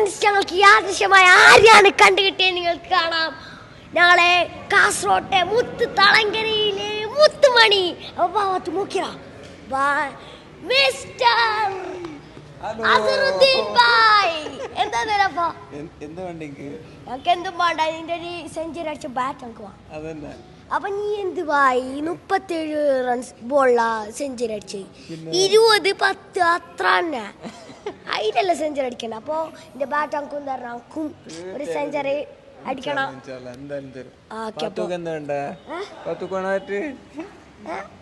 Friends ഞങ്ങൾക്ക് യാദൃശ്യമായ ആരെയാണ് കണ്ടുകിട്ടിയത് നിങ്ങൾക്ക് കാണാം ഞങ്ങളെ കാസർഗോട്ടെ മുത്ത് തളങ്കരയിലെ മുത്തുമണി അപ്പൊ ഭാഗത്ത് നോക്കിയാ മിസ്റ്റർ അസറുദ്ദീൻ ഭായ് എന്താ നേരപ്പാ എന്ത് വണ്ടിക്ക് ഞങ്ങൾക്ക് എന്തും വേണ്ട നിന്റെ ഒരു സെഞ്ചുറി അടിച്ച ബാറ്റ് നമുക്ക് വേണം അതന്നെ അപ്പൊ നീ എന്ത് ഭായി മുപ്പത്തേഴ് റൺസ് ബോള സെഞ്ചുറി അടിച്ച് ഇരുപത് പത്ത് അത്ര തന്നെ അതിലല്ല സെഞ്ചുറി അടിക്കണ്ട അപ്പൊ എന്റെ ബാറ്റ് അങ്കും തരണം അങ്കും ഒരു സെഞ്ചുറി അടിക്കണം ഇൻഷാല്ലാ, എന്തായാലും തരും ആ, ഓക്കേ, അപ്പൊ- പത്തുക്ക് എന്താ വേണ്ടേ പത്തുക്ക് വേണമായിട്ട് ഏ?